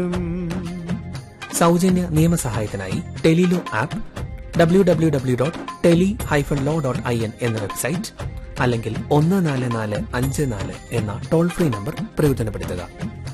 സൗജന്യ നിയമസഹായത്തിനായി tele law app W W W dot tele hyphen law dot I N എന്ന website അല്ലെങ്കിൽ ഒന്ന് നാല് നാല് അഞ്ച് നാല് എന്ന ടോൾ ഫ്രീ നമ്പർ പ്രയോജനപ്പെടുത്തുക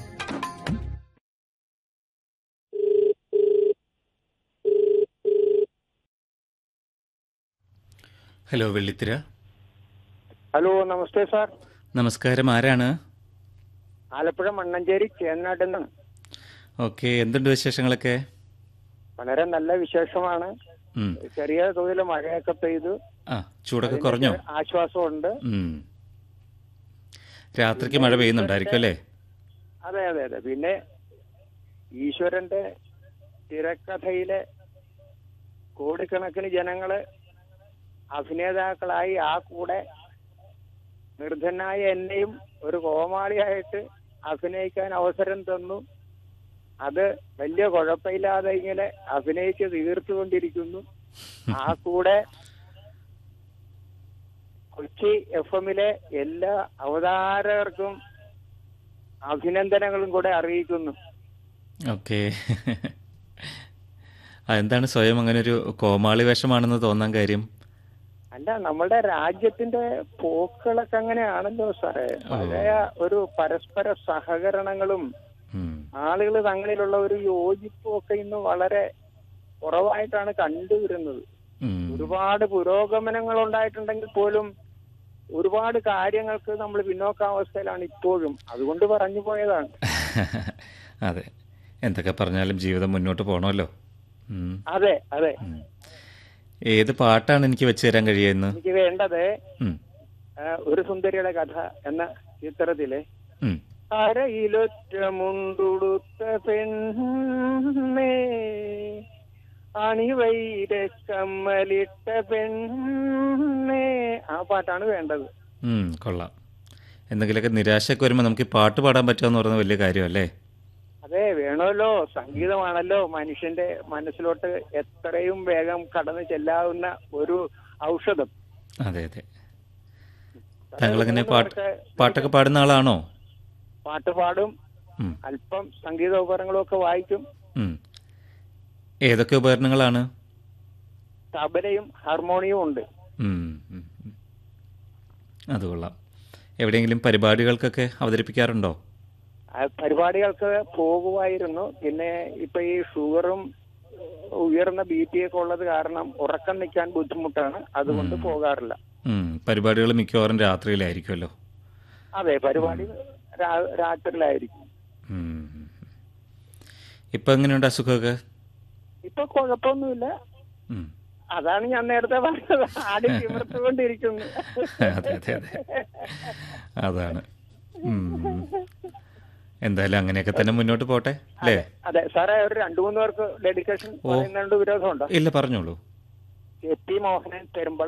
ഹലോ വെള്ളിത്തിര ഹലോ നമസ്തേ സാർ നമസ്കാരം ആരാണ് ആലപ്പുഴ മണ്ണഞ്ചേരി ചേന്നാട്ടിൽ നിന്നാണ് ഓക്കെ എന്തുണ്ട് വിശേഷങ്ങളൊക്കെ വളരെ നല്ല വിശേഷമാണ് ഉം. ചെറിയ തോതിൽ മഴയൊക്കെ പെയ്തു ആ ചൂടൊക്കെ കുറഞ്ഞോ ആശ്വാസമുണ്ട് ഉം. രാത്രിക്ക് മഴ പെയ്യുന്നുണ്ടായിരിക്കും അല്ലേ അതെ അതെ അതെ പിന്നെ ഈശ്വരന്റെ തിരക്കഥയിലെ കോടിക്കണക്കിന് ജനങ്ങള് അഭിനേതാക്കളായി ആ കൂടെ നിർധനായ എന്നെയും ഒരു കോമാളിയായിട്ട് അഭിനയിക്കാൻ അവസരം തന്നു അത് വലിയ കുഴപ്പമില്ലാതെ ഇങ്ങനെ അഭിനയിച്ച് തീർത്തുകൊണ്ടിരിക്കുന്നു ആ കൂടെ കൊച്ചി എഫ് എമ്മിലെ എല്ലാ അവതാരകർക്കും അഭിനന്ദനങ്ങളും കൂടെ അറിയിക്കുന്നു ഓക്കെ എന്താണ് സ്വയം അങ്ങനെ ഒരു കോമാളി വേഷമാണെന്ന് തോന്നാൻ കാര്യം അല്ല നമ്മുടെ രാജ്യത്തിന്റെ പോക്കുകളൊക്കെ അങ്ങനെയാണല്ലോ സാറേ പഴയ ഒരു പരസ്പര സഹകരണങ്ങളും ഉം. ആളുകൾ തങ്ങളിലുള്ള ഒരു യോജിപ്പും ഒക്കെ ഇന്ന് വളരെ കുറവായിട്ടാണ് കണ്ടുവരുന്നത് ഉം. ഒരുപാട് പുരോഗമനങ്ങൾ ഉണ്ടായിട്ടുണ്ടെങ്കിൽ പോലും ഒരുപാട് കാര്യങ്ങൾക്ക് നമ്മൾ പിന്നോക്കാവസ്ഥയിലാണ് ഇപ്പോഴും അതുകൊണ്ട് പറഞ്ഞു പോയതാണ് അതെ എന്തൊക്കെ പറഞ്ഞാലും ജീവിതം മുന്നോട്ട് പോകണമല്ലോ ഉം. അതെ അതെ ഉം. ഏത് പാട്ടാണ് എനിക്ക് വെച്ച് തരാൻ കഴിയുന്നത് എനിക്ക് വേണ്ടത് ഉം. ആ, ഒരു സുന്ദരിയുടെ കഥ എന്ന ചിത്രത്തിലെ ഉം. അരയിലൊറ്റ മുണ്ടുടുത്ത പെണ്ണേ അണിവൈര കമ്മലിട്ട പെണ്ണേ ആ പാട്ടാണ് വേണ്ടത് ഉം, കൊള്ളാം എന്തെങ്കിലുമൊക്കെ നിരാശയൊക്കെ വരുമ്പോൾ നമുക്ക് ഈ പാട്ട് പാടാൻ പറ്റുമെന്ന് പറയുന്നത് വലിയ കാര്യമല്ലേ അതെ വേണമല്ലോ സംഗീതമാണല്ലോ മനുഷ്യന്റെ മനസ്സിലോട്ട് എത്രയും വേഗം കടന്നു ചെല്ലാവുന്ന ഒരു ഔഷധം അതെ അതെ താങ്കളെങ്ങനെ പാട്ട് പാട്ടൊക്കെ പാടുന്ന ആളാണോ പാട്ട് പാടും ഉം, അല്പം സംഗീത ഉപകരണങ്ങളും ഒക്കെ വായിക്കും ഉം. ഏതൊക്കെ ഉപകരണങ്ങളാണ് തബലയും ഹാർമോണിയവും ഉണ്ട് ഉം, ഉം, ഉം. അത് കൊള്ളാം എവിടെയെങ്കിലും പരിപാടികൾക്കൊക്കെ അവതരിപ്പിക്കാറുണ്ടോ ആ പരിപാടികൾക്ക് പോകുമായിരുന്നു പിന്നെ ഇപ്പൊ ഈ ഷുഗറും ഉയർന്ന ബി പി ഒക്കെ ഉള്ളത് കാരണം ഉറക്കം നിൽക്കാൻ ബുദ്ധിമുട്ടാണ് അതുകൊണ്ട് പോകാറില്ല ഉം, പരിപാടികൾ മിക്കവാറും രാത്രിയിലായിരിക്കുമല്ലോ അതെ പരിപാടി രാ- രാത്രിയിലായിരിക്കും ഉം, ഉം. ഇപ്പൊ എങ്ങനെയുണ്ട് അസുഖമൊക്കെ ഇപ്പൊ കുഴപ്പമൊന്നുമില്ല ഉം. അതാണ് ഞാൻ നേരത്തെ പറഞ്ഞത് ആടി തിമിർത്തുകൊണ്ടിരിക്കുന്നു അതെ അതെ അതെ അതാണ് ഉം. എന്തായാലും അങ്ങനെയൊക്കെ തന്നെ മുന്നോട്ട് പോട്ടെ അല്ലേ അതെ സാറേ ഒരു രണ്ടു മൂന്ന് പേർക്ക് ഡെഡിക്കേഷൻ പറയുന്നുണ്ട് വിരോധമുണ്ടോ ഇല്ല പറഞ്ഞോളൂ കെ പി മോഹനൻ പെരുമ്പള